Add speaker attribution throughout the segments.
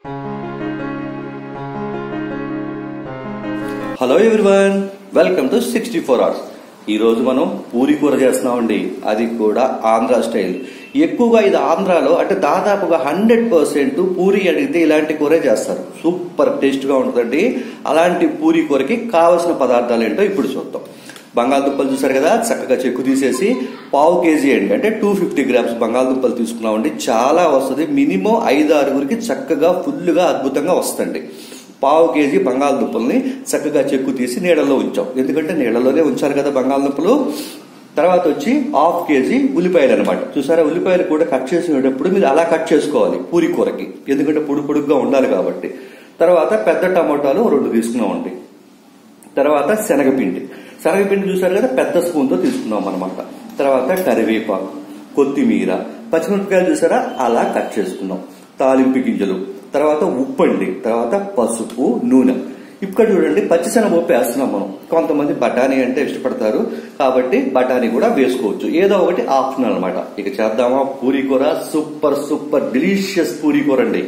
Speaker 1: hello everyone welcome to sixty four hours ఈ రోజు మనం పూరి కూర చేస్తున్నామండి అది కూడా ఆంధ్ర స్టైల్ ఎక్కువగా ఇది ఆంధ్రాలో అంటే దాదాపుగా హండ్రెడ్ పర్సెంట్ పూరి అడిగితే ఇలాంటి కూరే చేస్తారు సూపర్ టేస్ట్ గా ఉంటుందండి అలాంటి పూరి కూరకి కావలసిన పదార్థాలు ఏంటో ఇప్పుడు చూద్దాం బంగాళదుంపలు చూసారు కదా చక్కగా చెక్కు తీసేసి పావు కేజీ అండి అంటే టూ ఫిఫ్టీ గ్రామ్స్ బంగాళదుంపలు తీసుకున్నామండి చాలా వస్తుంది మినిమం ఐదు ఆరుగురికి చక్కగా ఫుల్గా అద్భుతంగా వస్తుంది పావు కేజీ బంగాళదుంపల్ని చక్కగా చెక్కు తీసి నీళ్ళలో ఉంచాం ఎందుకంటే నీళ్ళలోనే ఉంచాలి కదా బంగాళదుంపలు తర్వాత వచ్చి హాఫ్ కేజీ ఉల్లిపాయలు అనమాట చూసారా ఉల్లిపాయలు కూడా కట్ చేసేటప్పుడు మీరు అలా కట్ చేసుకోవాలి పూరి కూరకి ఎందుకంటే పొడి పొడుగ్గా ఉండాలి కాబట్టి తర్వాత పెద్ద టమోటాలు రెండు తీసుకున్నామండి తర్వాత శనగపిండి శనగపిండి చూసారు కదా పెద్ద స్పూన్తో తీసుకున్నాం అనమాట తర్వాత కరివేపాకు కొత్తిమీర పచ్చిమిరపకాయలు చూసారా అలా కట్ చేసుకున్నాం తాలింపు గింజలు తర్వాత ఉప్పు అండి తర్వాత పసుపు నూనె ఇక్కడ చూడండి పచ్చిశనగపప్పు వేస్తున్నాం మనం కొంతమంది బఠానీ అంటే ఇష్టపడతారు కాబట్టి బఠానీ కూడా వేసుకోవచ్చు ఏదో ఒకటి ఆప్షనల్ అనమాట ఇక చేద్దామా పూరీ కూర సూపర్ సూపర్ డిలీషియస్ పూరీ కూర అండి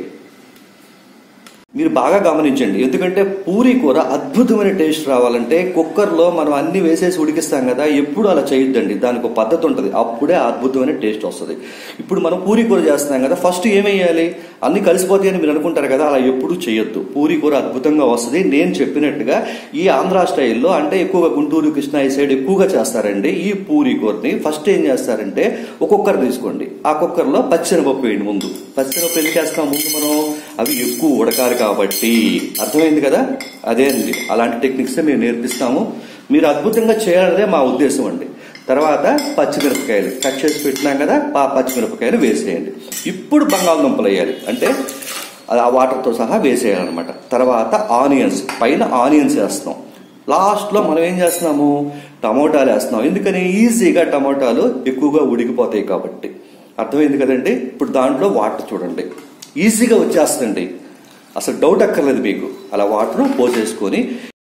Speaker 1: మీరు బాగా గమనించండి ఎందుకంటే పూరి కూర అద్భుతమైన టేస్ట్ రావాలంటే కుక్కర్లో మనం అన్ని వేసేసి ఉడికిస్తాం కదా ఎప్పుడు అలా చేయొద్దండి దానికి ఒక పద్ధతి ఉంటుంది అప్పుడే అద్భుతమైన టేస్ట్ వస్తుంది ఇప్పుడు మనం పూరి కూర చేస్తున్నాం కదా ఫస్ట్ ఏమేయాలి అన్ని కలిసిపోతాయి అని మీరు అనుకుంటారు కదా అలా ఎప్పుడు చేయొద్దు పూరి కూర అద్భుతంగా వస్తుంది నేను చెప్పినట్టుగా ఈ ఆంధ్ర స్టైల్లో అంటే ఎక్కువగా గుంటూరు కృష్ణా ఈ సైడ్ ఎక్కువగా చేస్తారండి ఈ పూరి కూరని ఫస్ట్ ఏం చేస్తారంటే ఒక కుక్కర్ తీసుకోండి ఆ కుక్కర్లో పచ్చెనపప్పు వేయండి ముందు పచ్చెనపప్పు ఎందుకు వేస్తాం ముందు మనం అవి ఎక్కువ ఉడకాలి కాబట్టి అర్థమైంది కదా అదే అండి అలాంటి టెక్నిక్స్ మేము నేర్పిస్తాము మీరు అద్భుతంగా చేయాలనే మా ఉద్దేశం అండి తర్వాత పచ్చిమిరపకాయలు కట్ చేసి పెట్టినాం కదా ఆ పచ్చిమిరపకాయలు వేసేయండి ఇప్పుడు బంగాళదుంపలు వేయాలి అంటే అది ఆ వాటర్తో సహా వేసేయాలన్నమాట తర్వాత ఆనియన్స్ పైన ఆనియన్స్ వేస్తాం లాస్ట్లో మనం ఏం చేస్తున్నాము టమోటాలు వేస్తున్నాం ఎందుకని ఈజీగా టమోటాలు ఎక్కువగా ఉడికిపోతాయి కాబట్టి అర్థమైంది కదండి ఇప్పుడు దాంట్లో వాటర్ చూడండి ఈజీగా వచ్చేస్తుంది అసలు డౌట్ అక్కర్లేదు మీకు అలా వాటర్ పోసేసుకొని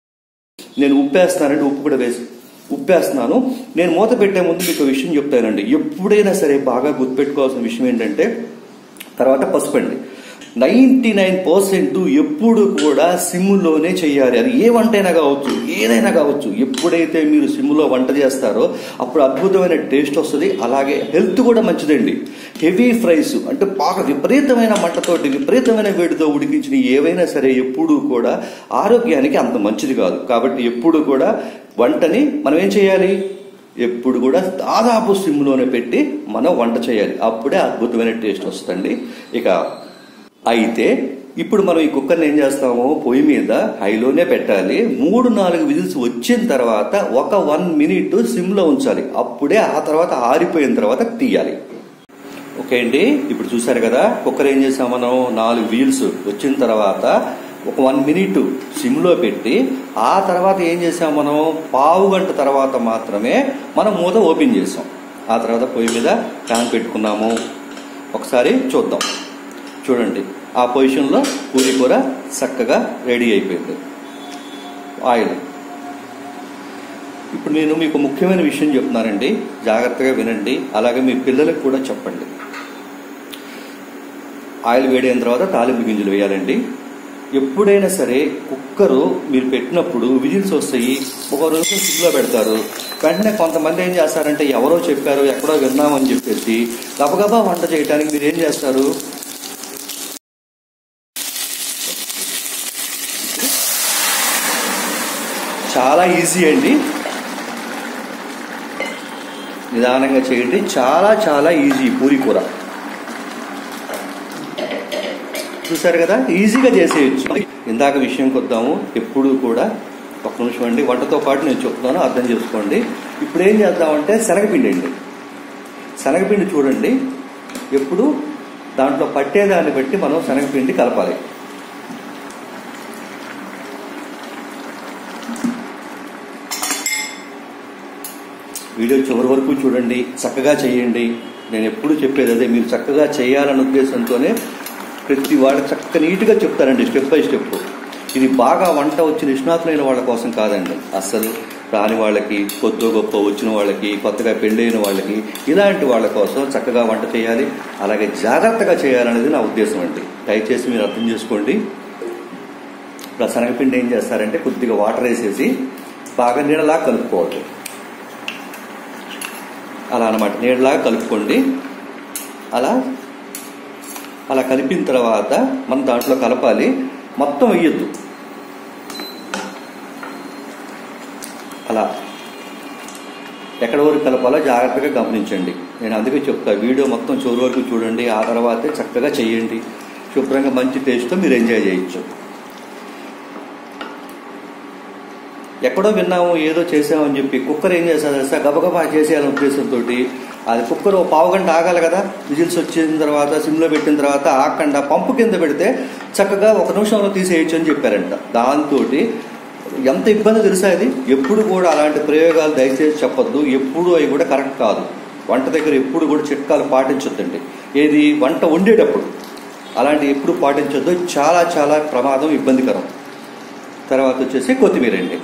Speaker 1: నేను ఉప్పేస్తున్నానంటే ఉప్పు కూడా వేసి ఉప్పేస్తున్నాను నేను మూత పెట్టే ముందు మీకు ఒక విషయం చెప్తానండి ఎప్పుడైనా సరే బాగా గుర్తుపెట్టుకోవాల్సిన విషయం ఏంటంటే తర్వాత పసుపు అండి నైంటీ నైన్ పర్సెంట్ ఎప్పుడు కూడా సిమ్లోనే చేయాలి అది ఏ వంట అయినా కావచ్చు ఏదైనా కావచ్చు ఎప్పుడైతే మీరు సిమ్లో వంట చేస్తారో అప్పుడు అద్భుతమైన టేస్ట్ వస్తుంది అలాగే హెల్త్ కూడా మంచిదండి హెవీ ఫ్రైస్ అంటే బాగా విపరీతమైన మంటతోటి విపరీతమైన వేడితో ఉడికించిన ఏవైనా సరే ఎప్పుడూ కూడా ఆరోగ్యానికి అంత మంచిది కాదు కాబట్టి ఎప్పుడు కూడా వంటని మనం ఏం చేయాలి ఎప్పుడు కూడా దాదాపు సిమ్లోనే పెట్టి మనం వంట చేయాలి అప్పుడే అద్భుతమైన టేస్ట్ వస్తుంది ఇక అయితే ఇప్పుడు మనం ఈ కుక్కర్ని ఏం చేస్తాము పొయ్యి మీద హైలోనే పెట్టాలి మూడు నాలుగు విజిల్స్ వచ్చిన తర్వాత ఒక వన్ మినిట్ సిమ్లో ఉంచాలి అప్పుడే ఆ తర్వాత ఆరిపోయిన తర్వాత తీయాలి ఓకే అండి ఇప్పుడు చూసారు కదా కుక్కర్ ఏం చేసాం మనం నాలుగు వీల్స్ వచ్చిన తర్వాత ఒక వన్ మినిట్ సిమ్లో పెట్టి ఆ తర్వాత ఏం చేసాం మనం పావు గంట తర్వాత మాత్రమే మనం మూత ఓపెన్ చేసాం ఆ తర్వాత పొయ్యి మీద ప్యాన్ పెట్టుకున్నాము ఒకసారి చూద్దాం చూడండి ఆ పొజిషన్లో పూరి కూర చక్కగా రెడీ అయిపోయింది ఆయిల్ ఇప్పుడు నేను మీకు ముఖ్యమైన విషయం చెప్తున్నానండి జాగ్రత్తగా వినండి అలాగే మీ పిల్లలకు కూడా చెప్పండి ఆయిల్ వేడైన తర్వాత తాలింపు గింజలు వేయాలండి ఎప్పుడైనా సరే కుక్కరు మీరు పెట్టినప్పుడు విజిల్స్ వస్తాయి ఒక రోజు సిగ్లో పెడతారు వెంటనే కొంతమంది ఏం చేస్తారంటే ఎవరో చెప్పారు ఎక్కడో విన్నామని చెప్పేసి గబగబా వంట చేయడానికి మీరు ఏం చేస్తారు చాలా ఈజీ అండి నిదానంగా చేయండి చాలా చాలా ఈజీ పూరి కూర చూసారు కదా ఈజీగా చేసేయచ్చు ఇందాక విషయం కొద్దాము ఎప్పుడు కూడా ఒక నిమిషం అండి వంటతో పాటు నేను చెప్తాను అర్థం చేసుకోండి ఇప్పుడు ఏం చేద్దామంటే శనగపిండి అండి శనగపిండి చూడండి ఎప్పుడు దాంట్లో పట్టేదాన్ని బట్టి మనం శనగపిండి కలపాలి వీడియో చివరి వరకు చూడండి చక్కగా చేయండి నేను ఎప్పుడు చెప్పేది అదే మీరు చక్కగా చేయాలన్న ఉద్దేశంతోనే ప్రతి వాళ్ళ చక్క నీట్గా చెప్తారండి స్టెప్ బై స్టెప్ ఇది బాగా వంట వచ్చి నిష్ణాతులైన వాళ్ళ కోసం కాదండి అసలు రాని వాళ్ళకి కొద్ది గొప్ప వచ్చిన వాళ్ళకి కొత్తగా పెళ్ళైన వాళ్ళకి ఇలాంటి వాళ్ళ కోసం చక్కగా వంట చేయాలి అలాగే జాగ్రత్తగా చేయాలనేది నా ఉద్దేశం అండి దయచేసి మీరు అర్థం చేసుకోండి ఇప్పుడు ఆ శనగపిండి ఏం చేస్తారంటే కొద్దిగా వాటర్ వేసేసి బాగా నీడలా కలుపుకోవాలి అలా అనమాట నీడలాగా కలుపుకోండి అలా అలా కలిపిన తర్వాత మనం దాంట్లో కలపాలి మొత్తం వేయద్దు అలా ఎక్కడ వరకు కలపాలో జాగ్రత్తగా గమనించండి నేను అందుకే చెప్తా వీడియో మొత్తం చివరి వరకు చూడండి ఆ తర్వాతే చక్కగా చేయండి శుభ్రంగా మంచి టేస్ట్తో మీరు ఎంజాయ్ చేయొచ్చు ఎక్కడో విన్నాము ఏదో చేసామని చెప్పి కుక్కర్ ఏం చేస్తారు తెలుసా గబగబా చేసేయాలనే ఉద్దేశంతో అది కుక్కర్ ఓ పావు గంట ఆగాలి కదా విజిల్స్ వచ్చిన తర్వాత సిమ్లో పెట్టిన తర్వాత ఆకుండా పంపు కింద పెడితే చక్కగా ఒక నిమిషంలో తీసేయచ్చు అని చెప్పారంట దాంతో ఎంత ఇబ్బంది తెలుసా ఇది ఎప్పుడు కూడా అలాంటి ప్రయోగాలు దయచేసి చెప్పొద్దు ఎప్పుడు అవి కూడా కరెక్ట్ కాదు వంట దగ్గర ఎప్పుడు కూడా చిట్కాలు పాటించొద్దండి ఏది వంట వండేటప్పుడు అలాంటి ఎప్పుడు పాటించొద్దు చాలా చాలా ప్రమాదం ఇబ్బందికరం తర్వాత వచ్చేసి కొత్తిమీర అండి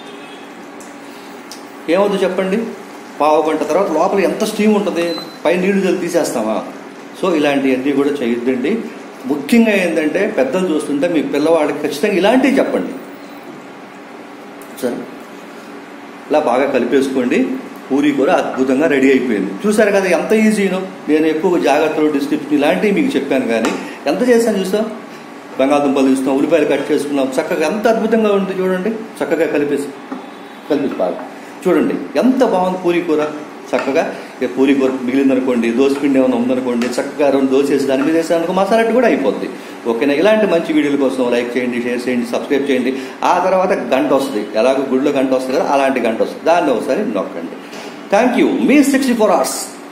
Speaker 1: ఏమవుతుంది చెప్పండి పావు గంట తర్వాత లోపల ఎంత స్టీమ్ ఉంటుంది పై నీళ్లు జల్లి తీసేస్తామా సో ఇలాంటివన్నీ కూడా చేయొద్దండి ముఖ్యంగా ఏంటంటే పెద్దలు చూస్తుంటే మీ పిల్లవాడికి ఖచ్చితంగా ఇలాంటివి చెప్పండి సరే ఇలా బాగా కలిపేసుకోండి పూరి కూర అద్భుతంగా రెడీ అయిపోయింది చూసారు కదా ఎంత ఈజీనో నేను ఎక్కువ జాగ్రత్తలు డిస్క్రిప్షన్ ఇలాంటివి మీకు చెప్పాను కానీ ఎంత చేశాను చూసాం బంగాళదుంపలు చూస్తున్నాం ఉల్లిపాయలు కట్ చేసుకున్నాం చక్కగా ఎంత అద్భుతంగా ఉంది చూడండి చక్కగా కలిపేసి కలిపి బాగా చూడండి ఎంత బాగుంది పూరి కూర చక్కగా ఇక పూరి కూర మిగిలిందనుకోండి దోశ పిండి ఏమైనా ఉందనుకోండి చక్కగా రెండు దోశ వేసి దాని మీద వేసానుకో మసాలా కూడా అయిపోద్ది ఓకేనా ఇలాంటి మంచి వీడియోల కోసం లైక్ చేయండి షేర్ చేయండి సబ్స్క్రైబ్ చేయండి ఆ తర్వాత గంట వస్తుంది ఎలాగో గుడిలో గంట వస్తుంది కదా అలాంటి గంట వస్తుంది దాన్ని ఒకసారి నొక్కండి థ్యాంక్ యూ మీ సిక్స్టీ ఫోర్ అవర్స్